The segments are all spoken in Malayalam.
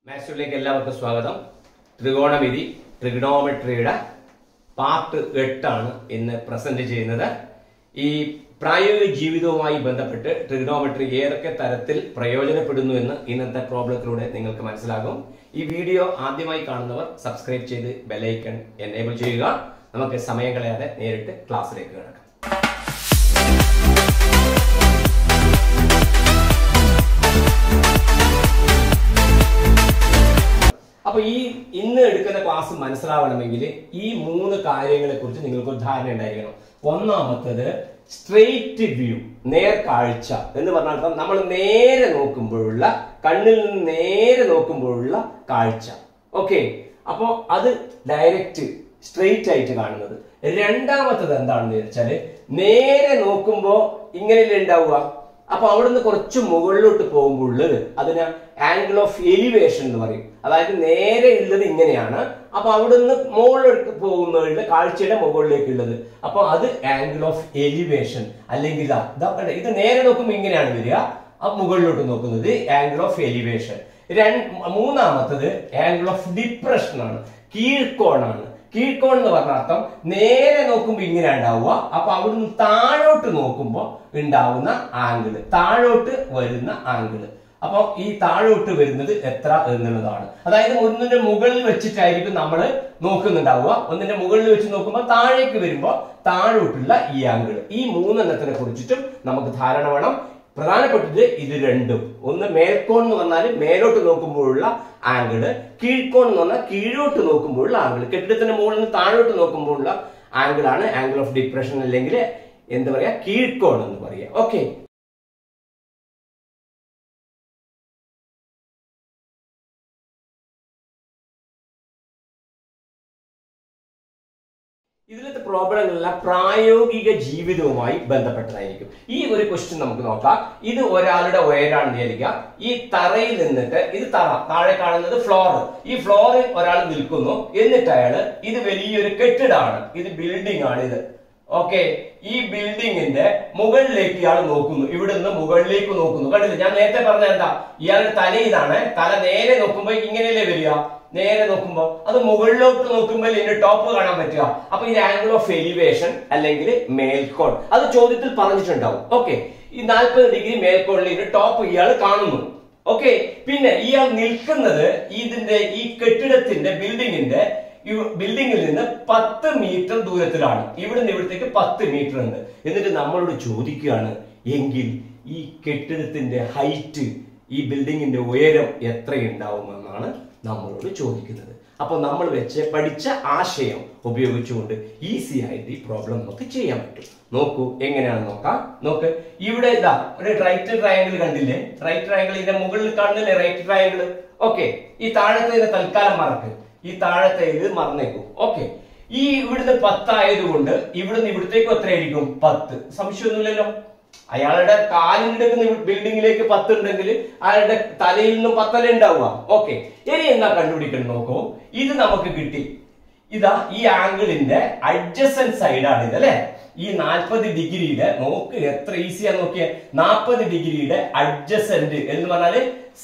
മാത്സിലേക്ക് എല്ലാവർക്കും സ്വാഗതം ത്രികോണമിതി ട്രിഗണോമെട്രിയുടെ പാർട്ട് എട്ടാണ് ഇന്ന് പ്രസന്റ് ചെയ്യുന്നത് ഈ പ്രായോഗിക ജീവിതവുമായി ബന്ധപ്പെട്ട് ട്രിഗണോമെട്രി ഏതൊക്കെ തരത്തിൽ പ്രയോജനപ്പെടുന്നു എന്ന് ഇന്നത്തെ പ്രോബ്ലത്തിലൂടെ നിങ്ങൾക്ക് മനസ്സിലാകും ഈ വീഡിയോ ആദ്യമായി കാണുന്നവർ സബ്സ്ക്രൈബ് ചെയ്ത് ബെലൈക്കൺ എനേബിൾ ചെയ്യുക നമുക്ക് സമയം കളയാതെ നേരിട്ട് ക്ലാസ്സിലേക്ക് കിടക്കാം അപ്പൊ ഈ ഇന്ന് എടുക്കുന്ന ക്ലാസ് മനസ്സിലാവണമെങ്കിൽ ഈ മൂന്ന് കാര്യങ്ങളെ കുറിച്ച് നിങ്ങൾക്ക് ഒരു ധാരണ ഉണ്ടായിരിക്കണം ഒന്നാമത്തത് സ്ട്രെയിറ്റ് വ്യൂ നേർക്കാഴ്ച എന്ന് പറഞ്ഞാൽ നമ്മൾ നേരെ നോക്കുമ്പോഴുള്ള കണ്ണിൽ നിന്ന് നേരെ നോക്കുമ്പോഴുള്ള കാഴ്ച ഓക്കെ അപ്പോ അത് ഡയറക്റ്റ് സ്ട്രെയിറ്റ് ആയിട്ട് കാണുന്നത് രണ്ടാമത്തത് എന്താണെന്ന് വെച്ചാല് നേരെ നോക്കുമ്പോ ഇങ്ങനെയല്ലേ ഉണ്ടാവുക അപ്പൊ അവിടുന്ന് കുറച്ച് മുകളിലോട്ട് പോകുമ്പോൾ അതിന് ആംഗിൾ ഓഫ് എലിവേഷൻ എന്ന് പറയും അതായത് നേരെ ഉള്ളത് ഇങ്ങനെയാണ് അപ്പൊ അവിടുന്ന് മുകളിലേക്ക് പോകുന്നവരുടെ കാഴ്ചയുടെ മുകളിലേക്കുള്ളത് അപ്പൊ അത് ആംഗിൾ ഓഫ് എലിവേഷൻ അല്ലെങ്കിൽ ഇതാ ഇതാ കണ്ടോ? ഇത് നേരെ നോക്കുമ്പോൾ ഇങ്ങനെയാണ് വരിക ആ മുകളിലോട്ട് നോക്കുന്നത് ആംഗിൾ ഓഫ് എലിവേഷൻ മൂന്നാമത്തത് ആംഗിൾ ഓഫ് ഡിപ്രഷൻ ആണ് കീഴ്ക്കോണാണ് കീഴ്ക്കോൺ എന്ന് പറഞ്ഞ അർത്ഥം നേരെ നോക്കുമ്പോൾ ഇങ്ങനെ ഉണ്ടാവുക അപ്പൊ അവിടുന്ന് താഴോട്ട് നോക്കുമ്പോൾ ഉണ്ടാവുന്ന ആംഗിള് താഴോട്ട് വരുന്ന ആംഗിള് അപ്പൊ ഈ താഴോട്ട് വരുന്നത് എത്ര എന്നുള്ളതാണ് അതായത് ഒന്നിന്റെ മുകളിൽ വെച്ചിട്ടായിരിക്കും നമ്മൾ നോക്കുന്നുണ്ടാവുക ഒന്നിന്റെ മുകളിൽ വെച്ച് നോക്കുമ്പോൾ താഴേക്ക് വരുമ്പോൾ താഴോട്ടുള്ള ഈ ആംഗിൾ ഈ മൂന്നെണ്ണത്തിനെ കുറിച്ചിട്ടും നമുക്ക് ധാരണ വേണം പ്രധാനപ്പെട്ടത് ഇത് രണ്ടും ഒന്ന് മേൽക്കോൺ എന്ന് പറഞ്ഞാൽ മേലോട്ട് നോക്കുമ്പോഴുള്ള ആംഗിള് കീഴ്ക്കോൺ എന്ന് പറഞ്ഞാൽ കീഴോട്ട് നോക്കുമ്പോഴുള്ള ആംഗിൾ കെട്ടിടത്തിന്റെ മുകളിൽ നിന്ന് താഴോട്ട് നോക്കുമ്പോഴുള്ള ആംഗിൾ ആണ് ആംഗിൾ ഓഫ് ഡിപ്രഷൻ അല്ലെങ്കിൽ എന്താ പറയാ കീഴ്ക്കോൺ എന്ന് പറയാ ഓക്കെ ഇതിലത്തെ പ്രോബ്ലങ്ങളെല്ലാം പ്രായോഗിക ജീവിതവുമായി ബന്ധപ്പെട്ടതായിരിക്കും ഈ ഒരു ക്വസ്റ്റ്യൻ നമുക്ക് നോക്കാം ഇത് ഒരാളുടെ ഉയരാണെന്ന് വിചാരിക്കുക ഈ തറയിൽ നിന്നിട്ട് ഇത് തറ താഴെ കാണുന്നത് ഫ്ലോർ ഈ ഫ്ലോറിൽ ഒരാൾ നിൽക്കുന്നു എന്നിട്ട് അയാള് ഇത് വലിയൊരു കെട്ടിടമാണ് ഇത് ബിൽഡിംഗ് ആണ് ഇത് ഓക്കെ ഈ ബിൽഡിങ്ങിന്റെ മുകളിലേക്ക് ഇയാൾ നോക്കുന്നു ഇവിടെ നിന്ന് മുകളിലേക്ക് നോക്കുന്നു കണ്ടില്ല ഞാൻ നേരത്തെ പറഞ്ഞ എന്താ ഇയാളുടെ തല ഇതാണ് തല നേരെ നോക്കുമ്പോ ഇങ്ങനെയല്ലേ വരിക നേരെ നോക്കുമ്പോ അത് മുകളിലോട്ട് നോക്കുമ്പോൾ ഇതിന്റെ ടോപ്പ് കാണാൻ പറ്റുക അപ്പൊ ഇത് ആംഗിൾ ഓഫ് എലിവേഷൻ അല്ലെങ്കിൽ മേൽക്കോൺ അത് ചോദ്യത്തിൽ പറഞ്ഞിട്ടുണ്ടാവും ഓക്കെ ഈ നാൽപ്പത് ഡിഗ്രി മേൽക്കോണിൽ ഇതിന്റെ ടോപ്പ് ഇയാൾ കാണുന്നു ഓക്കെ പിന്നെ ഇയാൾ നിൽക്കുന്നത് ഇതിന്റെ ഈ കെട്ടിടത്തിന്റെ ബിൽഡിങ്ങിന്റെ ബിൽഡിങ്ങിൽ നിന്ന് പത്ത് മീറ്റർ ദൂരത്തിലാണ് ഇവിടുന്ന് ഇവിടത്തേക്ക് പത്ത് മീറ്റർ ഉണ്ട് എന്നിട്ട് നമ്മളോട് ചോദിക്കുകയാണ് എങ്കിൽ ഈ കെട്ടിടത്തിന്റെ ഹൈറ്റ് ഈ ബിൽഡിങ്ങിന്റെ ഉയരം എത്രയുണ്ടാവുമെന്നാണ് നമ്മളോട് ചോദിക്കുന്നത് അപ്പോൾ നമ്മൾ വെച്ച് പഠിച്ച ആശയം ഉപയോഗിച്ചുകൊണ്ട് ഈസി ആയിട്ട് ഈ പ്രോബ്ലം നമുക്ക് ചെയ്യാൻ പറ്റും നോക്കൂ എങ്ങനെയാണെന്ന് നോക്കാം നോക്ക് ഇവിടെ ഇതാ ഒരു റൈറ്റ് ട്രയാങ്കിൾ കണ്ടില്ലേ റൈറ്റ് ട്രയാങ്കിൾ ഇതിന്റെ മുകളിൽ കാണുന്നില്ലേ റൈറ്റ് ട്രയാങ്കിൾ ഓക്കെ ഈ താഴത്തെ ഇത് തൽക്കാലം മറക്ക് ഈ താഴത്തെ ഇത് മറന്നേക്കും ഓക്കെ ഈ ഇവിടുന്ന് പത്തായത് കൊണ്ട് ഇവിടുന്ന് ഇവിടത്തേക്കും എത്രയായിരിക്കും പത്ത് സംശയമൊന്നുമില്ലല്ലോ അയാളുടെ കാലിന്റെ ബിൽഡിങ്ങിലേക്ക് പത്ത് ഉണ്ടെങ്കിൽ അയാളുടെ തലയിൽ നിന്നും പത്തല ഉണ്ടാവുക ഓക്കെ ഇനി എന്നാ കണ്ടുപിടിക്കണം നോക്കൂ ഇത് നമുക്ക് കിട്ടി ഇതാ ഈ ആംഗിളിന്റെ അഡ്ജസൻ സൈഡാണ് ഇത് അല്ലെ ഈ നാൽപ്പത് ഡിഗ്രിയുടെ നോക്ക് എത്ര ഈസിയാ നോക്കിയ നാൽപ്പത് ഡിഗ്രിയുടെ അഡ്ജസന്റ് എന്ന് പറഞ്ഞാല്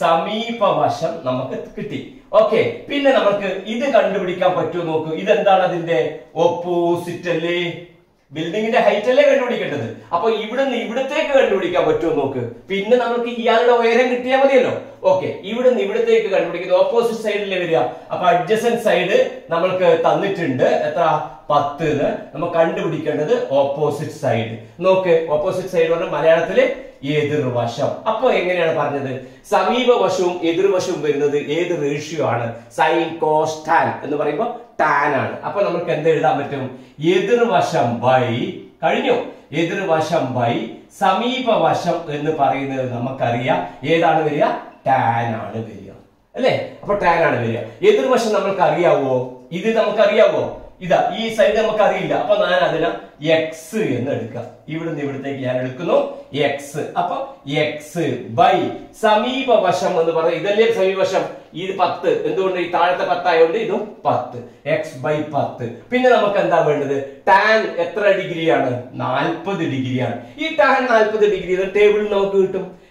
സമീപവശം നമുക്ക് കിട്ടി ഓക്കെ പിന്നെ നമുക്ക് ഇത് കണ്ടുപിടിക്കാൻ പറ്റുമോ നോക്ക് ഇതെന്താണ് അതിന്റെ ഓപ്പോസിറ്റ് അല്ലേ ബിൽഡിങ്ങിന്റെ ഹൈറ്റ് അല്ലേ കണ്ടുപിടിക്കേണ്ടത് അപ്പൊ ഇവിടെ നിന്ന് ഇവിടത്തേക്ക് കണ്ടുപിടിക്കാൻ പറ്റുമോ നോക്ക് പിന്നെ നമുക്ക് ഇയാളുടെ ഉയരം കിട്ടിയാൽ മതിയല്ലോ ഓക്കെ ഇവിടെ നിന്ന് ഇവിടത്തേക്ക് കണ്ടുപിടിക്കുന്നത് ഓപ്പോസിറ്റ് സൈഡിലെ വരിക അപ്പൊ അഡ്ജസൻ സൈഡ് നമ്മൾക്ക് തന്നിട്ടുണ്ട് എത്ര പത്ത് നമുക്ക് കണ്ടുപിടിക്കേണ്ടത് ഓപ്പോസിറ്റ് സൈഡ് നോക്ക് ഓപ്പോസിറ്റ് സൈഡ് പറഞ്ഞ മലയാളത്തില് എതിർവശം അപ്പൊ എങ്ങനെയാണ് പറഞ്ഞത് സമീപവശവും എതിർവശവും വരുന്നത് ഏത് റേഷ്യോ ആണ് സൈൻ കോസ് ടാൻ എന്ന് പറയുമ്പോൾ ടാൻ ആണ് അപ്പൊ നമുക്ക് എന്ത് എഴുതാൻ പറ്റും എതിർവശം ബൈ കഴിഞ്ഞു എതിർവശം ബൈ സമീപവശം എന്ന് പറയുന്നത് നമുക്കറിയാം ഏതാണ് വരിക ടാൻ ആണ് വരിക അല്ലേ അപ്പൊ ടാൻ ആണ് വരിക എതിർവശം നമ്മൾക്ക് അറിയാവോ ഇത് നമുക്ക് അറിയാവോ ഇതാ ഈ സൈഡ് നമുക്ക് അറിയില്ല അപ്പൊ ഞാൻ അതിനെ എക്സ് എന്ന് എടുക്കാം ഇവിടുന്ന് ഇവിടത്തേക്ക് ഞാൻ എടുക്കുന്നു എക്സ് അപ്പൊ എക്സ് ബൈ സമീപവശം എന്ന് പറഞ്ഞ ഇതല്ലേ സമീപവശം ഇത് പത്ത് എന്തുകൊണ്ട് ഈ താഴത്തെ പത്തായതുകൊണ്ട് ഇതും പത്ത് എക്സ് ബൈ പത്ത് പിന്നെ നമുക്ക് എന്താ വേണ്ടത് ടാൻ എത്ര ഡിഗ്രിയാണ് നാൽപ്പത് ഡിഗ്രിയാണ് ഈ ടാൻ നാൽപ്പത് ഡിഗ്രി ടേബിളിൽ നമുക്ക് കിട്ടും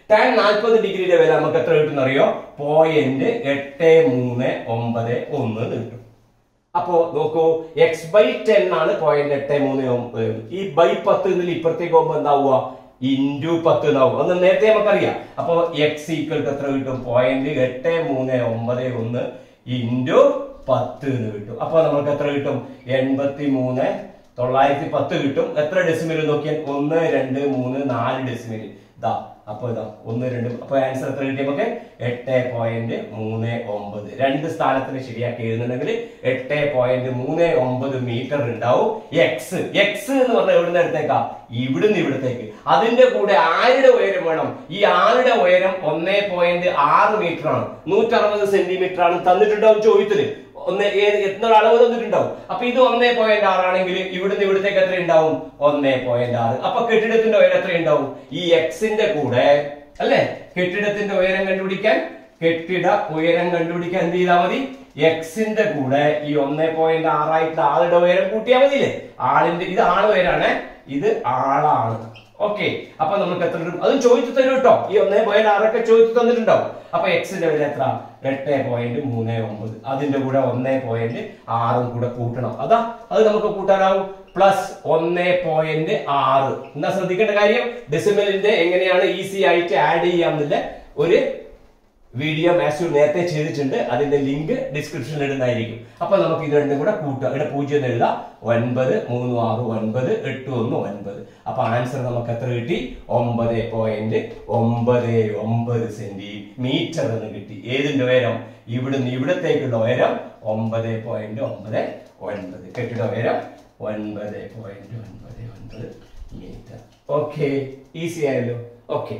ടാൻ നാൽപ്പത് ഡിഗ്രിയുടെ വില നമുക്ക് എത്ര കിട്ടും അറിയോ പോയിന്റ് എട്ട് മൂന്ന് ഒമ്പത് ഒന്ന് എന്ന് കിട്ടും അപ്പോ നോക്കൂ എക്സ് ബൈ ടെൻ ആണ് പോയിന്റ് എട്ട് മൂന്ന് ഒമ്പത് ഈ ബൈ പത്ത് ഇതിൽ ഇപ്പുറത്തേക്ക് പോകുമ്പോ എന്താവുക ഇൻറ്റു പത്ത് എന്നാവും അന്ന് നേരത്തെ നമുക്കറിയാം അപ്പോ എക്സ് ഈക്വൽ എത്ര കിട്ടും പോയിന്റ് എട്ട് മൂന്ന് ഒമ്പത് ഒന്ന് ഇൻറ്റു പത്ത് എന്ന് കിട്ടും അപ്പൊ നമുക്ക് എത്ര കിട്ടും എൺപത്തി മൂന്ന് തൊള്ളായിരത്തി പത്ത് കിട്ടും എത്ര ഡെസിമിൽ നോക്കിയാൽ ഒന്ന് രണ്ട് മൂന്ന് നാല് ഡെസിമിൽ ഇതാ അപ്പൊ ഇതാ ഒന്ന് രണ്ട് അപ്പൊ ആൻസർ എത്ര കിട്ടി നമുക്ക് എട്ട് പോയിന്റ് മൂന്ന് ഒമ്പത് രണ്ട് സ്ഥാനത്തിന് ശരിയാക്കി എഴുതുന്നുണ്ടെങ്കിൽ എട്ട് പോയിന്റ് മൂന്ന് ഒമ്പത് മീറ്റർ ഉണ്ടാവും എക്സ് എക്സ് എന്ന് പറഞ്ഞാൽ എവിടുന്ന് എടുത്തേക്കാ ഇവിടുന്ന് ഇവിടത്തേക്ക് അതിന്റെ കൂടെ ആരുടെ ഉയരം വേണം ഈ ആളുടെ ഉയരം ഒന്നേ പോയിന്റ് ആറ് മീറ്റർ ആണ് നൂറ്ററുപത് സെന്റിമീറ്റർ ആണ് തന്നിട്ടുണ്ടാവും ചോദ്യത്തില് ഒന്ന് ഏത് എത്ര അളവ് തന്നിട്ടുണ്ടാവും അപ്പൊ ഇത് ഒന്നേ പോയിന്റ് ആറാണെങ്കിൽ ഇവിടുന്ന് ഇവിടത്തേക്ക് എത്ര ഉണ്ടാവും ഒന്നേ പോയിന്റ് ആറ് അപ്പൊ കെട്ടിടത്തിന്റെ ഉയരം എത്ര ഉണ്ടാവും ഈ എക്സിന്റെ കൂടെ അല്ലെ കെട്ടിടത്തിന്റെ ഉയരം കണ്ടുപിടിക്കാൻ കെട്ടിട ഉയരം കണ്ടുപിടിക്കാൻ എന്ത് ചെയ്താൽ മതി എക്സിന്റെ കൂടെ ഈ ഒന്നേ പോയിന്റ് ആറായിട്ട് ആളുടെ ഉയരം കൂട്ടിയാൽ മതിയില്ലേ ആളിന്റെ ഇത് ആള് ഉയരാണ് ഇത് ആളാണ് ഓക്കെ അപ്പൊ നമുക്ക് എത്ര കിട്ടും അതും ചോദിച്ചു തരും കേട്ടോ ഈ ഒന്നേ പോയിന്റ് ആറൊക്കെ ചോദിച്ചു തന്നിട്ടുണ്ടാവും അപ്പൊ എക്സിന്റെ വില എത്ര എട്ട് പോയിന്റ് മൂന്ന് ഒമ്പത് അതിന്റെ കൂടെ ഒന്നേ പോയിന്റ് ആറും കൂടെ കൂട്ടണം അതാ അത് നമുക്ക് കൂട്ടാനാവും പ്ലസ് ഒന്നേ പോയിന്റ് ആറ് എന്നാ ശ്രദ്ധിക്കേണ്ട കാര്യം ഡെസിമലിന്റെ എങ്ങനെയാണ് ഈസി ആയിട്ട് ആഡ് ചെയ്യാമെന്നില്ല ഒരു വീഡിയോ മാസ്റ്റർ നേരത്തെ ചെയ്തിട്ടുണ്ട് അതിന്റെ ലിങ്ക് ഡിസ്ക്രിപ്ഷനിൽ ഇടുന്നതായിരിക്കും അപ്പൊ നമുക്ക് ഇത് രണ്ടും കൂടെ കൂട്ടുക ഇവിടെ പൂജ്യം എന്ന് എഴുതാം ഒൻപത് മൂന്ന് ആറ് ഒൻപത് എട്ട് ഒന്ന് ഒൻപത് അപ്പൊ ആൻസർ നമുക്ക് എത്ര കിട്ടി ഒമ്പത് പോയിന്റ് ഒമ്പത് ഒമ്പത് സെന്റിമീറ്റർ എന്ന് കിട്ടി ഏതിന്റെ ഉയരം ഇവിടുന്ന് ഇവിടത്തേക്കുള്ള ഉയരം ഒമ്പത് പോയിന്റ് ഒമ്പത് ഒൻപത് കെട്ടിട ഉയരം ഒൻപത് പോയിന്റ് ഒൻപത് ഒൻപത് മീറ്റർ ഓക്കെ ഈസി ആയല്ലോ ഓക്കെ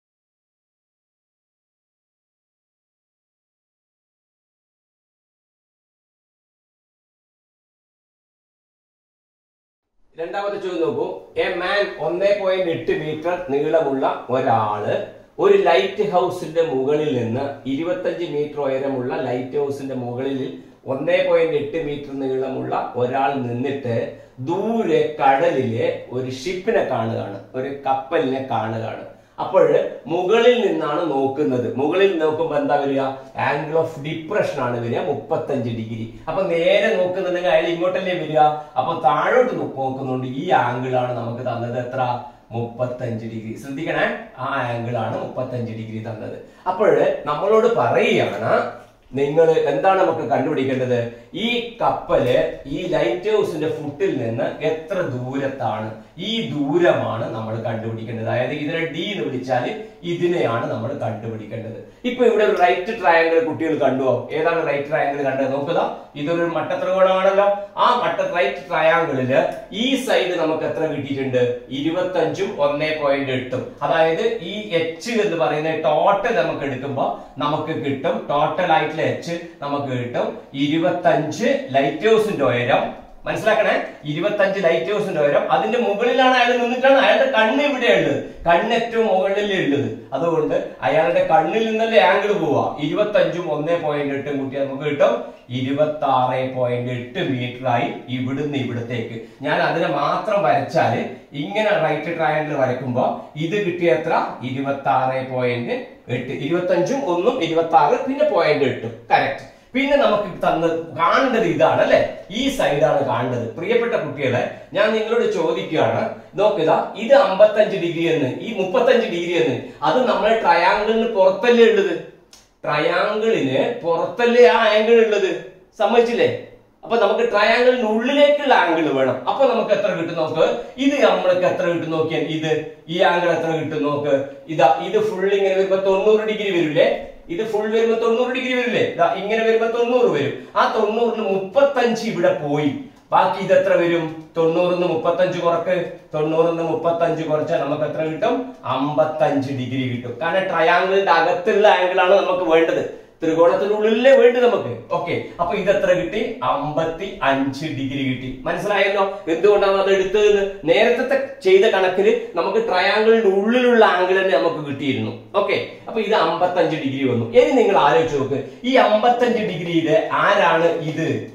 രണ്ടാമത്തെ ചോദ്യം നോക്കൂ എ മാൻ ഒന്നേ പോയിന്റ് എട്ട് മീറ്റർ നീളമുള്ള ഒരാള് ഒരു ലൈറ്റ് ഹൗസിന്റെ മുകളിൽ നിന്ന് ഇരുപത്തഞ്ച് മീറ്റർ ഉയരമുള്ള ലൈറ്റ് ഹൗസിന്റെ മുകളിൽ ഒന്നേ പോയിന്റ് എട്ട് മീറ്റർ നീളമുള്ള ഒരാൾ നിന്നിട്ട് ദൂരെ കടലിലെ ഒരു ഷിപ്പിനെ കാണുകയാണ് ഒരു കപ്പലിനെ കാണുകയാണ് അപ്പോൾ മുകളിൽ നിന്നാണ് നോക്കുന്നത് മുകളിൽ നോക്കുമ്പോൾ എന്താ വരിക ആംഗിൾ ഓഫ് ഡിപ്രഷൻ ആണ് വരിക മുപ്പത്തഞ്ച് ഡിഗ്രി അപ്പൊ നേരെ നോക്കുന്നുണ്ടെങ്കിൽ അയാൾ ഇങ്ങോട്ടല്ലേ വരിക അപ്പൊ താഴോട്ട് നോ- നോക്കുന്നുണ്ട് ഈ ആംഗിൾ ആണ് നമുക്ക് തന്നത് എത്ര മുപ്പത്തഞ്ച് ഡിഗ്രി ശ്രദ്ധിക്കണേ ആ ആംഗിൾ ആണ് മുപ്പത്തഞ്ച് ഡിഗ്രി തന്നത് അപ്പോൾ നമ്മളോട് പറയുകയാണ് നിങ്ങൾ എന്താണ് നമുക്ക് കണ്ടുപിടിക്കേണ്ടത് ഈ കപ്പല് ഈ ലൈറ്റ് ഹൗസിന്റെ ഫുട്ടിൽ നിന്ന് എത്ര ദൂരത്താണ് ഈ ദൂരമാണ് നമ്മൾ കണ്ടുപിടിക്കേണ്ടത് അതായത് ഇതിനെ ഡി എന്ന് വിളിച്ചാൽ ഇതിനെയാണ് നമ്മൾ കണ്ടുപിടിക്കേണ്ടത് ഇപ്പൊ ഇവിടെ ഒരു റൈറ്റ് ട്രയാങ്കിൾ കുട്ടികൾ കണ്ടുവോ ഏതാണ് റൈറ്റ് ട്രയാങ്കിൾ കണ്ടത് നോക്കുക ഇതൊരു മട്ടത്രികോണമാണല്ലോ ആ മട്ട റൈറ്റ് ട്രയാങ്കിളില് ഈ സൈഡ് നമുക്ക് എത്ര കിട്ടിയിട്ടുണ്ട് ഇരുപത്തഞ്ചും ഒന്നേ പോയിന്റ് എട്ടും അതായത് ഈ എച്ച് എന്ന് പറയുന്ന ടോട്ടൽ നമുക്ക് എടുക്കുമ്പോൾ നമുക്ക് കിട്ടും ടോട്ടൽ ആയിട്ടുള്ള എച്ച് നമുക്ക് കിട്ടും ഇരുപത്തഞ്ച് ലൈറ്റ് ഹൗസിന്റെ ഉയരം മനസ്സിലാക്കണേ ഇരുപത്തഞ്ച് ലൈറ്റ് ഹൗസിന്റെ ഉയരം അതിന്റെ മുകളിലാണ് അയാൾ നിന്നിട്ടാണ് അയാളുടെ കണ്ണ് ഇവിടെയുള്ളത് കണ്ണ് ഏറ്റവും മുകളിലേ ഉള്ളത് അതുകൊണ്ട് അയാളുടെ കണ്ണിൽ നിന്നല്ലേ ആംഗിൾ പോവാ ഇരുപത്തഞ്ചും ഒന്നേ പോയിന്റ് എട്ടും കൂട്ടി നമുക്ക് കിട്ടും ഇരുപത്തി ആറ് പോയിന്റ് എട്ട് മീറ്റർ ആയി ഇവിടുന്ന് ഇവിടത്തേക്ക് ഞാൻ അതിനെ മാത്രം വരച്ചാല് ഇങ്ങനെ റൈറ്റ് ട്രയാങ്കിൾ വരയ്ക്കുമ്പോ ഇത് കിട്ടിയ എത്ര ഇരുപത്തി ആറ് പോയിന്റ് എട്ട് ഇരുപത്തഞ്ചും ഒന്നും ഇരുപത്തി ആറ് പിന്നെ പോയിന്റ് എട്ടും കറക്റ്റ് പിന്നെ നമുക്ക് തന്ന കാണേണ്ടത് ഇതാണ് അല്ലെ ഈ സൈഡാണ് കാണേണ്ടത് പ്രിയപ്പെട്ട കുട്ടികളെ ഞാൻ നിങ്ങളോട് ചോദിക്കുകയാണ് നോക്കുക ഇത് അമ്പത്തഞ്ച് ഡിഗ്രി എന്ന് ഈ മുപ്പത്തഞ്ച് ഡിഗ്രി എന്ന് അത് നമ്മളെ ട്രയാങ്കിളിന് പുറത്തല്ലേ ഉള്ളത് ട്രയാങ്കിളിന് പുറത്തല്ലേ ആ ആംഗിൾ ഉള്ളത് സമ്മതിച്ചില്ലേ അപ്പൊ നമുക്ക് ട്രയാങ്കിളിന് ഉള്ളിലേക്കുള്ള ആംഗിൾ വേണം അപ്പൊ നമുക്ക് എത്ര കിട്ടും നോക്ക് ഇത് നമ്മൾക്ക് എത്ര കിട്ടും നോക്കിയാൽ ഇത് ഈ ആംഗിൾ എത്ര കിട്ടും നോക്ക് ഇതാ ഇത് ഫുൾ ഇങ്ങനെ വരുമ്പോ തൊണ്ണൂറ് ഡിഗ്രി വരില്ലേ ഇത് ഫുൾ വരുമ്പോ തൊണ്ണൂറ് ഡിഗ്രി വരില്ലേ ദാ ഇങ്ങനെ വരുമ്പോ തൊണ്ണൂറ് വരും ആ തൊണ്ണൂറിന് മുപ്പത്തഞ്ച് ഇവിടെ പോയി ബാക്കി ഇത് എത്ര വരും തൊണ്ണൂറിന്ന് മുപ്പത്തഞ്ച് കുറക്ക് തൊണ്ണൂറിന്ന് മുപ്പത്തഞ്ച് കുറച്ചാൽ നമുക്ക് എത്ര കിട്ടും അമ്പത്തഞ്ച് ഡിഗ്രി കിട്ടും കാരണം ട്രയാങ്കിളിന്റെ അകത്തുള്ള ആംഗിൾ ആണ് നമുക്ക് വേണ്ടത് ത്രികോണത്തിനുള്ളിലേ വേണ്ടി നമുക്ക് ഓക്കെ അപ്പൊ ഇത് എത്ര കിട്ടി അമ്പത്തി അഞ്ച് ഡിഗ്രി കിട്ടി മനസ്സിലായല്ലോ എന്തുകൊണ്ടാണ് അത് എടുത്തത് നേരത്തെ ചെയ്ത കണക്കിൽ നമുക്ക് ട്രയാങ്കിളിന്റെ ഉള്ളിലുള്ള ആംഗിൾ തന്നെ നമുക്ക് കിട്ടിയിരുന്നു ഓക്കെ അപ്പൊ ഇത് അമ്പത്തഞ്ച് ഡിഗ്രി വന്നു ഇനി നിങ്ങൾ ആലോചിച്ച് നോക്ക് ഈ അമ്പത്തഞ്ച് ഡിഗ്രിയില് ആരാണ് ഇത്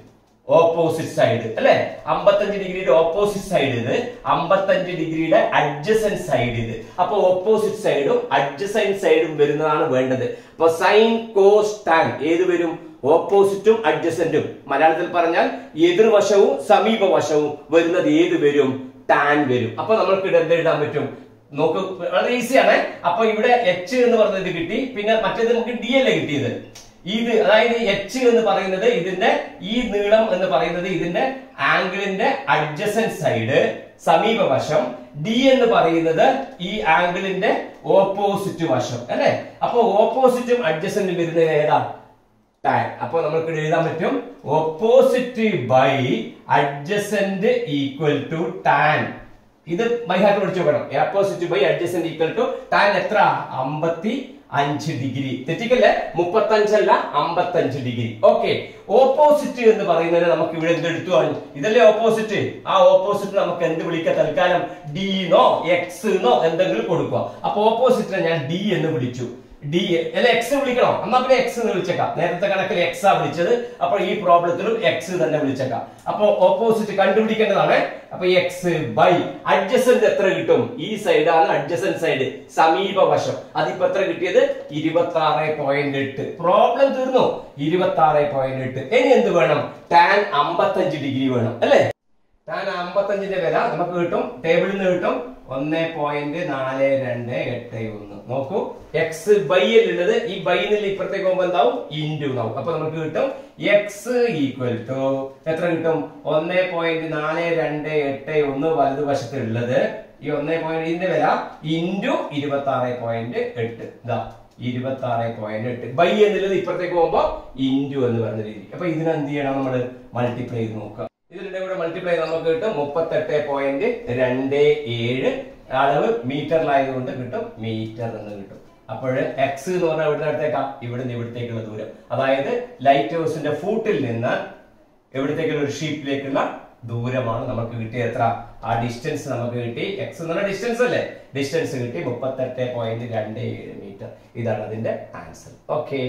ഓപ്പോസിറ്റ് സൈഡ് അല്ലെ അമ്പത്തഞ്ച് ഡിഗ്രിയുടെ ഓപ്പോസിറ്റ് സൈഡ് ഇത് അമ്പത്തഞ്ച് ഡിഗ്രിയുടെ അഡ്ജസന്റ് സൈഡ് ഇത് അപ്പൊ ഓപ്പോസിറ്റ് സൈഡും അഡ്ജസന്റ് സൈഡും വരുന്നതാണ് വേണ്ടത് അപ്പൊ സൈൻ കോസ് ടാൻ ഏത് വരും ഓപ്പോസിറ്റും അഡ്ജസന്റും മലയാളത്തിൽ പറഞ്ഞാൽ എതിർവശവും സമീപവശവും വരുന്നത് ഏത് വരും ടാൻ വരും അപ്പൊ നമ്മൾക്ക് ഇവിടെ എന്ത് എഴുതാൻ പറ്റും നോക്ക് വളരെ ഈസിയാണ് അപ്പൊ ഇവിടെ എച്ച് എന്ന് പറഞ്ഞത് കിട്ടി പിന്നെ മറ്റേത് നമുക്ക് ഡി അല്ലേ കിട്ടിയത് ഇത് അതായത് എച്ച് എന്ന് പറയുന്നത് ഇതിന്റെ ഈ നീളം എന്ന് പറയുന്നത് ഇതിന്റെ ആംഗിളിന്റെ അഡ്ജസന്റ് സൈഡ് സമീപവശം ഡി എന്ന് പറയുന്നത് ഈ ആംഗിളിന്റെ ഓപ്പോസിറ്റ് വശം അല്ലെ അപ്പൊ ഓപ്പോസിറ്റും അഡ്ജസന്റും വരുന്നത് ഏതാ ടാൻ അപ്പൊ നമുക്ക് എഴുതാൻ പറ്റും opposite by adjacent equal to tan ഇത് ബൈഹാർട്ട് പഠിച്ചു നോക്കണം opposite by adjacent equal to tan എത്ര അമ്പത്തി അഞ്ച് ഡിഗ്രി തെറ്റിക്കല്ലേ മുപ്പത്തി അഞ്ചല്ല അമ്പത്തഞ്ച് ഡിഗ്രി ഓക്കെ ഓപ്പോസിറ്റ് എന്ന് പറയുന്നത് നമുക്ക് ഇവിടെ എന്ത് എടുത്തു ഇതല്ലേ ഓപ്പോസിറ്റ് ആ ഓപ്പോസിറ്റ് നമുക്ക് എന്ത് വിളിക്കാം തൽക്കാലം ഡി നോ എക്സ് നോ എന്തെങ്കിലും കൊടുക്കുക അപ്പൊ ഓപ്പോസിറ്റിനെ ഞാൻ ഡി എന്ന് വിളിച്ചു ഡി അല്ല എക്സ് വിളിക്കണോ എന്നാ പിന്നെ എക്സ് എന്ന് വിളിച്ചേക്കാം നേരത്തെ കണക്കിൽ എക്സ് ആ വിളിച്ചത് അപ്പൊ ഈ പ്രോബ്ലത്തിലും എക്സ് തന്നെ വിളിച്ചേക്കാം അപ്പൊ ഓപ്പോസിറ്റ് കണ്ടുപിടിക്കേണ്ടതാണ് അപ്പൊ എക്സ് ബൈ അഡ്ജസന്റ് എത്ര കിട്ടും ഈ സൈഡാണ് അഡ്ജസന്റ് സൈഡ് സമീപവശം അതിപ്പോ എത്ര കിട്ടിയത് ഇരുപത്തി ആറ് പോയിന്റ് എട്ട് പ്രോബ്ലം തീർന്നു ഇരുപത്തി ആറ് പോയിന്റ് എട്ട് ഇനി എന്ത് വേണം ടാൻ അമ്പത്തഞ്ച് ഡിഗ്രി വേണം അല്ലേ ടാൻ അമ്പത്തഞ്ചിന്റെ വില നമുക്ക് കിട്ടും ടേബിളിൽ നിന്ന് കിട്ടും ഒന്ന് പോയിന്റ് നാല് രണ്ട് എട്ട് ഒന്ന് നോക്കൂ എക്സ് ബൈയിൽ ഉള്ളത് ഈ ബൈനിൽ ഇപ്പുറത്തേക്ക് പോകുമ്പോ എന്താവും ഇൻറ്റു എന്നാവും അപ്പൊ നമുക്ക് കിട്ടും എക്സ് ഈക്വൽ ടു എത്ര കിട്ടും ഒന്ന് പോയിന്റ് നാല് രണ്ട് എട്ട് ഒന്ന് വലതുവശത്ത് ഉള്ളത് ഈ ഒന്ന് പോയിന്റ് ഇതിന്റെ വില ഇൻറ്റു ഇരുപത്തി ആറ് പോയിന്റ് എട്ട് ഇതാ ഇരുപത്തി ആറ് പോയിന്റ് എട്ട് ബൈ എന്നുള്ളത് ഇപ്പുറത്തേക്ക് പോകുമ്പോ ഇൻറ്റു എന്ന് പറഞ്ഞ രീതി അപ്പൊ ഇതിനെന്ത് ചെയ്യണം നമ്മൾ മൾട്ടിപ്ലൈ ചെയ്ത് നോക്കുക ഇതിന്റെ കൂടെ മൾട്ടിപ്ലൈ നമുക്ക് കിട്ടും മുപ്പത്തെട്ട് പോയിന്റ് രണ്ട് ഏഴ് അളവ് മീറ്ററിലായതുകൊണ്ട് കിട്ടും മീറ്റർ എന്ന് കിട്ടും അപ്പോൾ എക്സ് എന്ന് പറഞ്ഞാൽ ഇവിടുന്ന് അടുത്തേക്കാം ഇവിടുന്ന് ഇവിടത്തേക്കുള്ള ദൂരം അതായത് ലൈറ്റ് ഹൗസിന്റെ ഫൂട്ടിൽ നിന്ന് എവിടത്തേക്കുള്ള ഒരു ഷീപ്പിലേക്കുള്ള ദൂരമാണ് നമുക്ക് കിട്ടിയ എത്ര ആ ഡിസ്റ്റൻസ് നമുക്ക് കിട്ടി എക്സ് എന്ന് പറഞ്ഞ ഡിസ്റ്റൻസ് അല്ലേ ഡിസ്റ്റൻസ് കിട്ടി മുപ്പത്തെട്ട് പോയിന്റ് രണ്ട് ഏഴ് മീറ്റർ ഇതാണ് അതിന്റെ ആൻസർ ഓക്കെ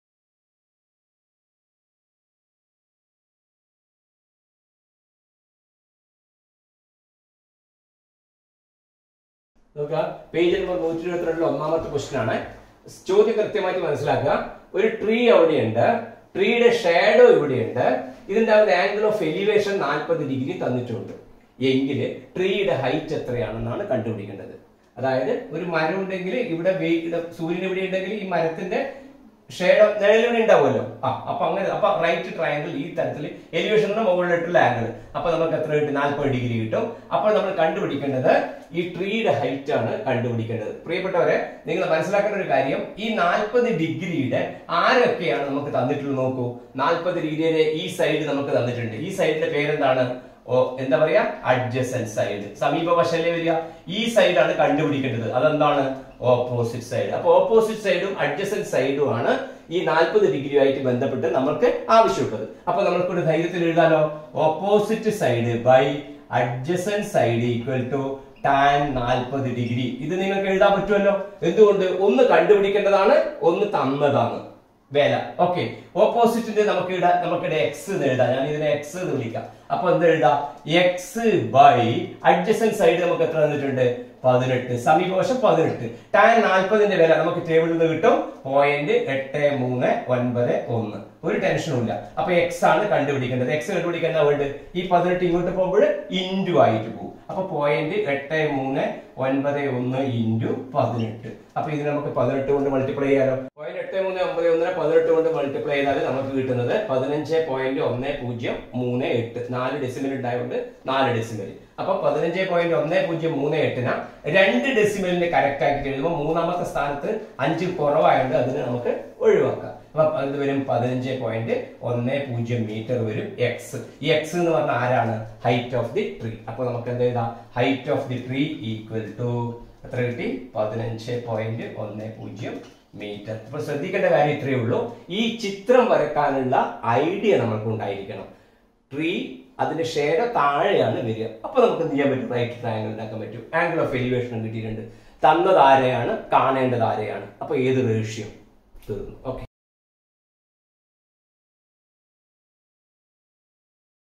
നോക്കുക പേജ് നമ്പർ നൂറ്റി ഇരുപത്തിരണ്ടിലെ ഒന്നാമത്തെ ക്വസ്റ്റ്യൻ ആണ് ചോദ്യം കൃത്യമായിട്ട് മനസ്സിലാക്കുക ഒരു ട്രീ അവിടെയുണ്ട് ട്രീയുടെ ഷാഡോ ഇവിടെയുണ്ട് ഇതിന്റെ ഒരു ആംഗിൾ ഓഫ് എലിവേഷൻ നാൽപ്പത് ഡിഗ്രി തന്നിട്ടുണ്ട് എങ്കിൽ ട്രീയുടെ ഹൈറ്റ് എത്രയാണെന്നാണ് കണ്ടുപിടിക്കേണ്ടത് അതായത് ഒരു മരം ഉണ്ടെങ്കിൽ ഇവിടെ വെ- ഇത് സൂര്യൻ ഇവിടെ ഉണ്ടെങ്കിൽ ഈ മരത്തിന്റെ ഷെയ്ഡ് നിഴലിവിടെ ഉണ്ടാവുമല്ലോ ആ അപ്പൊ അങ്ങനെ അപ്പൊ റൈറ്റ് ട്രയാങ്കിൾ ഈ തരത്തിൽ എലിവേഷന്റെ മുകളിലോട്ടുള്ള ആംഗിൾ അപ്പൊ നമുക്ക് എത്ര കിട്ടും നാൽപ്പത് ഡിഗ്രി കിട്ടും അപ്പോൾ നമ്മൾ കണ്ടുപിടിക്കേണ്ടത് ഈ ട്രീയുടെ ഹൈറ്റ് ആണ് കണ്ടുപിടിക്കേണ്ടത് പ്രിയപ്പെട്ടവരെ നിങ്ങൾ മനസ്സിലാക്കേണ്ട ഒരു കാര്യം ഈ നാൽപ്പത് ഡിഗ്രിയുടെ ആരൊക്കെയാണ് നമുക്ക് തന്നിട്ടുള്ളത് നോക്കൂ നാൽപ്പത് ഡിഗ്രിയുടെ ഈ സൈഡ് നമുക്ക് തന്നിട്ടുണ്ട് ഈ സൈഡിന്റെ പേരെന്താണ് ഓ എന്താ പറയാ അഡ്ജസന്റ് സൈഡ് സമീപവശല്ലേ വരിക ഈ സൈഡാണ് കണ്ടുപിടിക്കേണ്ടത് അതെന്താണ് ഓപ്പോസിറ്റ് സൈഡ് അപ്പൊ ഓപ്പോസിറ്റ് സൈഡും അഡ്ജസന്റ് സൈഡും ആണ് ഈ നാൽപ്പത് ഡിഗ്രിയുമായിട്ട് ബന്ധപ്പെട്ട് നമുക്ക് ആവശ്യമുള്ളത് അപ്പൊ നമുക്ക് ഒരു ധൈര്യത്തിൽ എഴുതാലോ opposite side by adjacent side equal to tan നാൽപ്പത് ഡിഗ്രി ഇത് നിങ്ങൾക്ക് എഴുതാൻ പറ്റുമല്ലോ എന്തുകൊണ്ട് ഒന്ന് കണ്ടുപിടിക്കേണ്ടതാണ് ഒന്ന് തന്നതാണ് വേല ഓക്കെ ഓപ്പോസിറ്റിന്റെ നമുക്ക് ഇടാം നമുക്കിടെ എക്സ് എന്ന് എഴുതാം ഞാൻ ഇതിനെ എക്സ് എന്ന് വിളിക്കാം അപ്പൊ എന്ത് എഴുതാം എക്സ് ബൈ അഡ്ജസന്റ് സൈഡ് നമുക്ക് എത്ര തന്നിട്ടുണ്ട് പതിനെട്ട് സമീപവശം പതിനെട്ട് ടാൻ നാൽപ്പതിന്റെ വില നമുക്ക് ടേബിളിൽ നിന്ന് കിട്ടും പോയിന്റ് എട്ട് മൂന്ന് ഒൻപത് ഒന്ന് ഒരു ടെൻഷനും ഇല്ല അപ്പൊ എക്സ് ആണ് കണ്ടുപിടിക്കേണ്ടത് എക്സ് കണ്ടുപിടിക്കാൻ എന്താ വേണ്ടത് ഈ പതിനെട്ട് ഇങ്ങോട്ട് പോകുമ്പോൾ ഇൻറ്റു ആയിട്ട് പോകും അപ്പൊ പോയിന്റ് എട്ട് മൂന്ന് ഒൻപത് ഒന്ന് ഇൻറ്റു പതിനെട്ട് അപ്പൊ ഇത് നമുക്ക് പതിനെട്ട് കൊണ്ട് മൾട്ടിപ്ലൈ ചെയ്യാലോ പോയിന്റ് എട്ട് മൂന്ന് ഒമ്പത് ഒന്നിനെ പതിനെട്ട് കൊണ്ട് മൾട്ടിപ്ലൈ ചെയ്താൽ നമുക്ക് കിട്ടുന്നത് പതിനഞ്ച് പോയിന്റ് ഒന്ന് പൂജ്യം മൂന്ന് എട്ട് നാല് ഡെസിമൽ ഉണ്ടായതുകൊണ്ട് നാല് ഡെസിമൽ അപ്പൊ പതിനഞ്ച് പോയിന്റ് ഒന്ന് പൂജ്യം മൂന്ന് എട്ടിന രണ്ട് ഡെസിമലിന് കറക്റ്റ് ആക്കി എഴുതുമ്പോൾ മൂന്നാമത്തെ സ്ഥാനത്ത് അഞ്ച് കുറവായതുകൊണ്ട് അതിന് നമുക്ക് ഒഴിവാക്കാം അപ്പൊ അത് വരും പതിനഞ്ച് പോയിന്റ് ഒന്ന് പൂജ്യം മീറ്റർ വരും എക്സ് ഈ എക്സ് എന്ന് പറഞ്ഞ ആരാണ് ഹൈറ്റ് ഓഫ് ദി ട്രീ അപ്പൊ നമുക്ക് എന്ത് എഴുതാം height of the tree equal to എത്ര കിട്ടി പതിനഞ്ച് പോയിന്റ് ഒന്ന് പൂജ്യം മീറ്റർ അപ്പൊ ശ്രദ്ധിക്കേണ്ട കാര്യം ഇത്രയേ ഉള്ളൂ ഈ ചിത്രം വരക്കാനുള്ള ഐഡിയ നമുക്ക് ഉണ്ടായിരിക്കണം ട്രീ അതിന്റെ ഷേഡ് താഴെയാണ് വരിക അപ്പൊ നമുക്ക് എന്ത് ചെയ്യാൻ പറ്റും റൈറ്റ് ട്രയാങ്കിൾ ഉണ്ടാക്കാൻ പറ്റും ആംഗിൾ ഓഫ് എലിവേഷൻ കിട്ടിയിട്ടുണ്ട് തന്നത് ആരെയാണ് കാണേണ്ടത് ആരെയാണ് അപ്പൊ ഏത് റേഷ്യോ തീർന്നു ഓക്കെ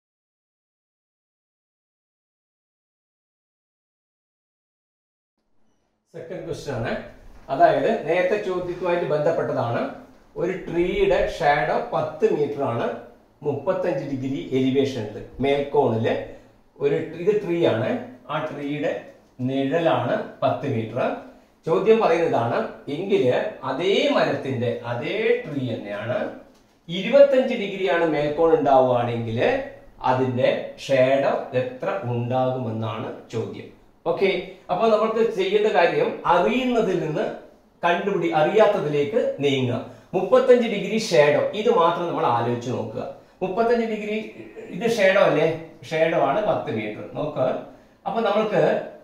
സെക്കൻഡ് ക്വസ്റ്റ്യൻ ആണ് അതായത് നേരത്തെ ചോദ്യത്തുമായിട്ട് ബന്ധപ്പെട്ടതാണ് ഒരു ട്രീയുടെ ഷാഡോ പത്ത് മീറ്റർ ആണ് മുപ്പത്തഞ്ച് ഡിഗ്രി എലിവേഷനിൽ മേൽക്കോണില് ഒരു ഇത് ട്രീ ആണ് ആ ട്രീയുടെ നിഴലാണ് പത്ത് മീറ്റർ ചോദ്യം പറയുന്നതാണ് എങ്കില് അതേ മരത്തിന്റെ അതേ ട്രീ തന്നെയാണ് ഇരുപത്തഞ്ച് ഡിഗ്രിയാണ് മേൽക്കോൺ ഉണ്ടാവുകയാണെങ്കിൽ അതിന്റെ ഷേഡോ എത്ര ഉണ്ടാകുമെന്നാണ് ചോദ്യം ഓക്കെ അപ്പൊ നമ്മൾക്ക് ചെയ്യേണ്ട കാര്യം അറിയുന്നതിൽ നിന്ന് കണ്ടുപിടി അറിയാത്തതിലേക്ക് നീങ്ങുക മുപ്പത്തഞ്ച് ഡിഗ്രി ഷേഡോ ഇത് മാത്രം നമ്മൾ ആലോചിച്ച് നോക്കുക മുപ്പത്തഞ്ച് ഡിഗ്രി ഇത് ഷേഡോ അല്ലേ ഷേഡോ ആണ് പത്ത് മീറ്റർ നോക്കുക അപ്പൊ നമ്മൾക്ക്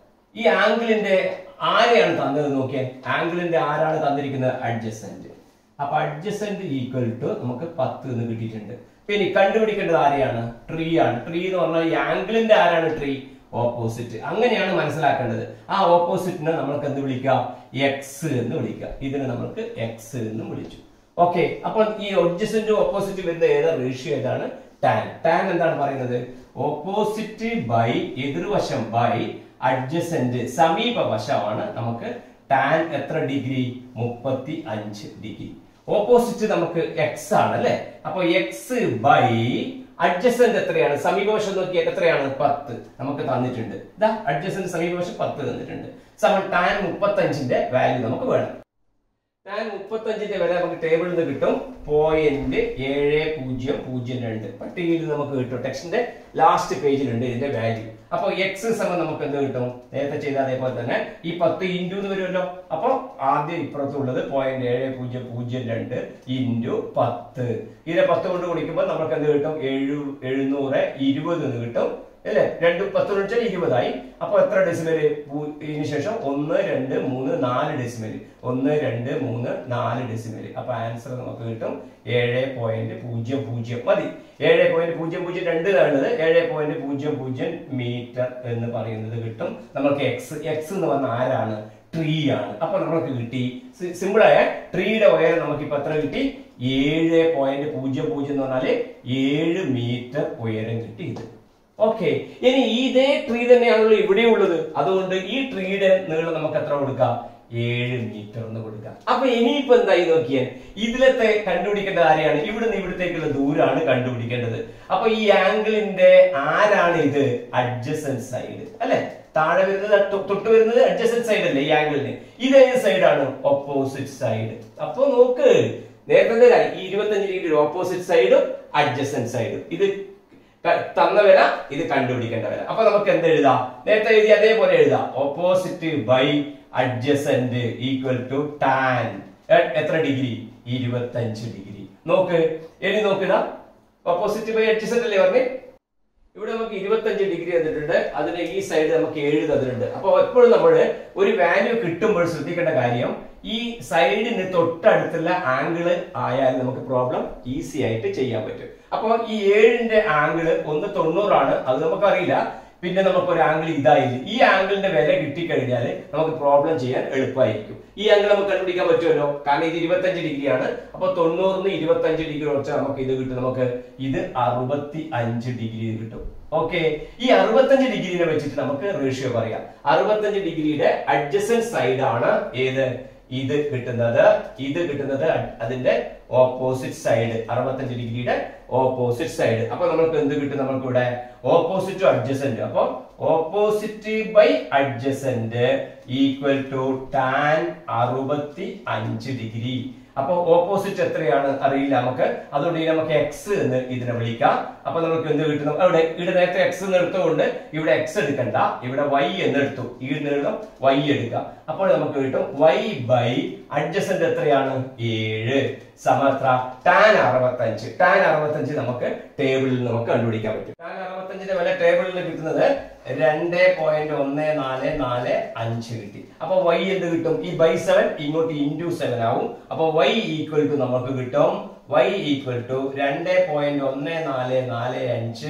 ഈ ആംഗിളിന്റെ ആരെയാണ് തന്നത് നോക്കിയാൽ ആംഗിളിന്റെ ആരാണ് തന്നിരിക്കുന്നത് അഡ്ജസന്റ് അപ്പൊ അഡ്ജസന്റ് ഈക്വൽ ടു നമുക്ക് പത്ത് എന്ന് കിട്ടിയിട്ടുണ്ട് പിന്നെ കണ്ടുപിടിക്കേണ്ടത് ആരെയാണ് ട്രീ ആണ് ട്രീ എന്ന് പറഞ്ഞാൽ ഈ ആംഗിളിന്റെ ആരാണ് ട്രീ ഓപ്പോസിറ്റ് അങ്ങനെയാണ് മനസ്സിലാക്കേണ്ടത് ആ ഓപ്പോസിറ്റിനെ നമ്മൾക്ക് എന്ത് വിളിക്കാം എക്സ് എന്ന് വിളിക്കാം ഇതിനെ നമ്മൾക്ക് എക്സ് എന്ന് വിളിച്ചു ഓക്കെ അപ്പോൾ ഈ ഒഡ്ജസന്റ് ഓപ്പോസിറ്റ് വരുന്ന ഏതാ റേഷ്യോ ഏതാണ് ടാൻ ടാൻ എന്താണ് പറയുന്നത് ഓപ്പോസിറ്റ് ബൈ എതിർവശം ബൈ അഡ്ജസന്റ് സമീപ വശമാണ് നമുക്ക് ടാൻ എത്ര ഡിഗ്രി മുപ്പത്തി അഞ്ച് ഡിഗ്രി ഓപ്പോസിറ്റ് നമുക്ക് എക്സ് ആണ് അല്ലെ അപ്പൊ എക്സ് ബൈ അഡ്ജസന്റ് എത്രയാണ് സമീപവശം നോക്കിയാൽ എത്രയാണ് പത്ത് നമുക്ക് തന്നിട്ടുണ്ട് ഇതാ അഡ്ജസന്റ് സമീപവശം പത്ത് തന്നിട്ടുണ്ട് സമം ടാൻ മുപ്പത്തഞ്ചിന്റെ വാല്യൂ നമുക്ക് വേണം ടാൻ മുപ്പത്തഞ്ചിന്റെ വില നമുക്ക് ടേബിളിൽ നിന്ന് കിട്ടും പോയിന്റ് ഏഴ് പൂജ്യം പൂജ്യം രണ്ട് പട്ടികയിൽ നമുക്ക് കിട്ടും ടെക്സ്റ്റിന്റെ ലാസ്റ്റ് പേജിലുണ്ട് ഇതിന്റെ വാല്യൂ അപ്പൊ എക്സ് സമം നമുക്ക് എന്ത് കിട്ടും നേരത്തെ ചെയ്ത അതേപോലെ തന്നെ ഈ പത്ത് ഇൻറ്റു എന്ന് വരുമല്ലോ അപ്പൊ ആദ്യം ഇപ്പുറത്തുള്ളത് പോയിന്റ് ഏഴ് പൂജ്യം പൂജ്യം രണ്ട് ഇൻറ്റു പത്ത് ഇതിനെ പത്ത് കൊണ്ട് കുടിക്കുമ്പോൾ നമുക്ക് എന്ത് കിട്ടും ഏഴു എഴുന്നൂറ് ഇരുപത് എന്ന് കിട്ടും അല്ലേ രണ്ട് പത്ത് വെച്ചാൽ ഇരുപതായി അപ്പൊ എത്ര ഡെസിമല് ഇതിന് ശേഷം ഒന്ന് രണ്ട് മൂന്ന് നാല് ഡെസിമല് ഒന്ന് രണ്ട് മൂന്ന് നാല് ഡെസിമല് അപ്പൊ ആൻസർ നമുക്ക് കിട്ടും ഏഴ് പോയിന്റ് പൂജ്യം പൂജ്യം മതി ഏഴ് പോയിന്റ് പൂജ്യം പൂജ്യം രണ്ട് കാണുന്നത് ഏഴ് പോയിന്റ് പൂജ്യം പൂജ്യം മീറ്റർ എന്ന് പറയുന്നത് കിട്ടും നമുക്ക് എക്സ് എക്സ് എന്ന് പറഞ്ഞ ആരാണ് ട്രീ ആണ് അപ്പൊ നമുക്ക് കിട്ടി സിമ്പിൾ ആയ ട്രീയുടെ ഉയരം നമുക്ക് ഇപ്പൊ എത്ര കിട്ടി ഏഴ് പോയിന്റ് പൂജ്യം പൂജ്യം എന്ന് പറഞ്ഞാല് ഏഴ് മീറ്റർ ഉയരം കിട്ടി ഇത് ഓക്കെ ഇനി ഇതേ ട്രീ തന്നെയാണല്ലോ ഇവിടെ ഉള്ളത് അതുകൊണ്ട് ഈ ട്രീയുടെ നീളം നമുക്ക് എത്ര കൊടുക്കാം ഏഴ് മീറ്റർ എന്ന് കൊടുക്കാം അപ്പൊ ഇനിയിപ്പോ എന്തായി നോക്കിയാൽ ഇതിലത്തെ കണ്ടുപിടിക്കേണ്ട ആരെയാണ് ഇവിടുന്ന് ഇവിടത്തേക്കുള്ള ദൂരാണ് കണ്ടുപിടിക്കേണ്ടത് അപ്പൊ ഈ ആംഗിളിന്റെ ആരാണ് ഇത് അഡ്ജസന്റ് സൈഡ് അല്ലെ താഴെ വരുന്നത് തൊ- തൊട്ട് വരുന്നത് അഡ്ജസന്റ് സൈഡ് അല്ലേ ഈ ആംഗിളിന് ഇത് ഏത് സൈഡാണ് ഓപ്പോസിറ്റ് സൈഡ് അപ്പൊ നോക്ക് നേരത്തെ ഈ ഇരുപത്തഞ്ച് ഡിഗ്രി ഓപ്പോസിറ്റ് സൈഡും അഡ്ജസന്റ് സൈഡും ഇത് ക- തന്ന വില ഇത് കണ്ടുപിടിക്കേണ്ട വില അപ്പൊ നമുക്ക് എന്ത് എഴുതാം നേരത്തെ എഴുതി അതേപോലെ എഴുതാം opposite by adjacent equal to tan എത്ര ഡിഗ്രി ഇരുപത്തഞ്ച് ഡിഗ്രി നോക്ക് എഴുതി നോക്കുക ഓപ്പോസിറ്റ് ബൈ അഡ്ജസന്റ് അല്ലേ പറഞ്ഞേ ഇവിടെ നമുക്ക് ഇരുപത്തഞ്ച് ഡിഗ്രി തന്നിട്ടുണ്ട് അതിന് ഈ സൈഡ് നമുക്ക് ഏഴ് തന്നിട്ടുണ്ട് അപ്പൊ എപ്പോഴും നമ്മൾ ഒരു വാല്യൂ കിട്ടുമ്പോൾ ശ്രദ്ധിക്കേണ്ട കാര്യം ഈ സൈഡിന് തൊട്ടടുത്തുള്ള ആംഗിള് ആയാൽ നമുക്ക് പ്രോബ്ലം ഈസി ആയിട്ട് ചെയ്യാൻ പറ്റും അപ്പൊ ഈ ഏഴിന്റെ ആംഗിള് ഒന്ന് തൊണ്ണൂറാണ് അത് നമുക്കറിയില്ല പിന്നെ നമുക്ക് ഒരു ആംഗിൾ ഇതായില്ല ഈ ആംഗിളിന്റെ വില കിട്ടിക്കഴിഞ്ഞാൽ നമുക്ക് പ്രോബ്ലം ചെയ്യാൻ എളുപ്പമായിരിക്കും ഈ ആംഗിൾ നമുക്ക് കണ്ടുപിടിക്കാൻ പറ്റുമല്ലോ കാരണം ഇത് ഇരുപത്തഞ്ച് ഡിഗ്രിയാണ് അപ്പൊ തൊണ്ണൂറിന് ഇരുപത്തഞ്ച് ഡിഗ്രി വെച്ചാൽ നമുക്ക് ഇത് കിട്ടും നമുക്ക് ഇത് അറുപത്തി അഞ്ച് ഡിഗ്രി കിട്ടും ഓക്കെ ഈ അറുപത്തഞ്ച് ഡിഗ്രിനെ വെച്ചിട്ട് നമുക്ക് റേഷ്യോ പറയാം അറുപത്തഞ്ച് ഡിഗ്രിയുടെ അഡ്ജസന്റ് സൈഡ് ആണ് ഏത് ഇത് കിട്ടുന്നത് ഇത് കിട്ടുന്നത് അ- അതിന്റെ ഓപ്പോസിറ്റ് സൈഡ് അറുപത്തഞ്ച് ഡിഗ്രിയുടെ ഓപ്പോസിറ്റ് സൈഡ് അപ്പൊ നമുക്ക് എന്ത് കിട്ടും നമുക്ക് ഇവിടെ ഓപ്പോസിറ്റ് അഡ്ജസന്റ് അപ്പൊ opposite by adjacent equal to tan അറുപത്തി അഞ്ച് ഡിഗ്രി അപ്പൊ ഓപ്പോസിറ്റ് എത്രയാണ് അറിയില്ല നമുക്ക് അതുകൊണ്ട് ഇനി നമുക്ക് എക്സ് എന്ന് ഇതിനെ വിളിക്കാം അപ്പൊ നമുക്ക് എന്ത് കിട്ടും അവിടെ ഇവിടെ നേരത്തെ എക്സ് എന്ന് എടുത്തുകൊണ്ട് ഇവിടെ എക്സ് എടുക്കണ്ട ഇവിടെ വൈ എന്ന് എടുത്തു ഈ നീളം വൈ എടുക്കാം അപ്പോൾ നമുക്ക് കിട്ടും വൈ ബൈ അഡ്ജസന്റ് എത്രയാണ് ഏഴ് സമത്ര ടാൻ അറുപത്തഞ്ച് ടാൻ അറുപത്തഞ്ച് നമുക്ക് ടേബിളിൽ നമുക്ക് കണ്ടുപിടിക്കാൻ പറ്റും ടാൻ അറുപത്തഞ്ചിന്റെ വില ടേബിളിൽ കിട്ടുന്നത് രണ്ട് പോയിന്റ് ഒന്ന് നാല് നാല് അഞ്ച് കിട്ടി അപ്പൊ വൈ എന്ത് കിട്ടും ഈ ബൈ സെവൻ ഇങ്ങോട്ട് ഇൻറ്റു സെവൻ ആവും അപ്പൊ വൈ ഈക്വൽ ടു നമുക്ക് കിട്ടും വൈ ഈക്വൽ ടു രണ്ട് പോയിന്റ് ഒന്ന് നാല് നാല് അഞ്ച്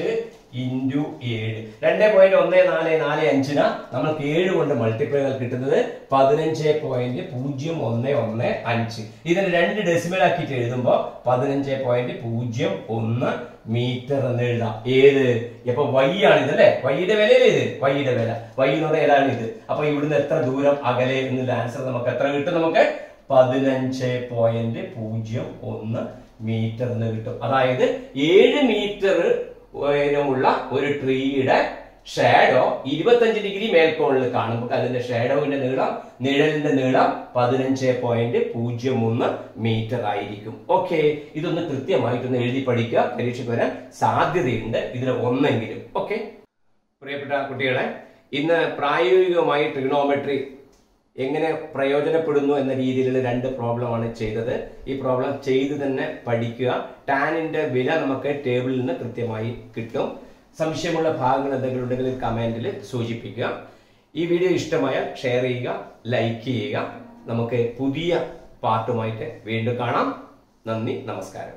ഇൻറ്റു ഏഴ് രണ്ട് പോയിന്റ് ഒന്ന് നാല് നാല് അഞ്ചിന് നമ്മൾക്ക് ഏഴ് കൊണ്ട് മൾട്ടിപ്ലൈ കിട്ടുന്നത് പതിനഞ്ച് പോയിന്റ് പൂജ്യം ഒന്ന് ഒന്ന് അഞ്ച് ഇതിന് രണ്ട് ഡെസിമൽ ആക്കിയിട്ട് എഴുതുമ്പോൾ പതിനഞ്ച് പോയിന്റ് പൂജ്യം ഒന്ന് മീറ്റർ എന്ന് എഴുതാം ഏത് ഇപ്പൊ വൈ ആണ് ഇത് അല്ലെ വൈയുടെ വിലയല്ലേ ഇത് വൈയുടെ വില വൈ എന്ന് പറഞ്ഞാൽ ഏതാണ് ഇത് അപ്പൊ ഇവിടുന്ന് എത്ര ദൂരം അകലെ എന്നുള്ള ആൻസർ നമുക്ക് എത്ര കിട്ടും നമുക്ക് പതിനഞ്ച് പോയിന്റ് പൂജ്യം ഒന്ന് മീറ്റർ എന്ന് കിട്ടും അതായത് ഏഴ് മീറ്റർ ഉയരമുള്ള ഒരു ട്രീയുടെ ഷാഡോ ഇരുപത്തഞ്ച് ഡിഗ്രി മേൽക്കോണിൽ കാണുമ്പോൾ അതിന്റെ ഷാഡോവിന്റെ നീളം നിഴലിന്റെ നീളം പതിനഞ്ച് പോയിന്റ് പൂജ്യം ഒന്ന് മീറ്റർ ആയിരിക്കും ഓക്കെ ഇതൊന്ന് കൃത്യമായിട്ടൊന്ന് എഴുതി പഠിക്കുക പരീക്ഷയ്ക്ക് വരാൻ സാധ്യതയുണ്ട് ഇതിൽ ഒന്നെങ്കിലും ഓക്കെ പ്രിയപ്പെട്ട കുട്ടികളെ ഇന്ന് പ്രായോഗികമായി ട്രിഗണോമെട്രി എങ്ങനെ പ്രയോജനപ്പെടുന്നു എന്ന രീതിയിലുള്ള രണ്ട് പ്രോബ്ലമാണ് ചെയ്തത് ഈ പ്രോബ്ലം ചെയ്ത് തന്നെ പഠിക്കുക ടാനിന്റെ വില നമുക്ക് ടേബിളിൽ നിന്ന് കൃത്യമായി കിട്ടും സംശയമുള്ള ഭാഗങ്ങൾ എന്തെങ്കിലും ഉണ്ടെങ്കിൽ കമന്റിൽ സൂചിപ്പിക്കുക ഈ വീഡിയോ ഇഷ്ടമായാൽ ഷെയർ ചെയ്യുക ലൈക്ക് ചെയ്യുക നമുക്ക് പുതിയ പാട്ടുമായിട്ട് വീണ്ടും കാണാം നന്ദി നമസ്കാരം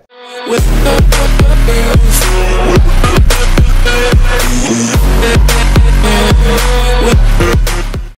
with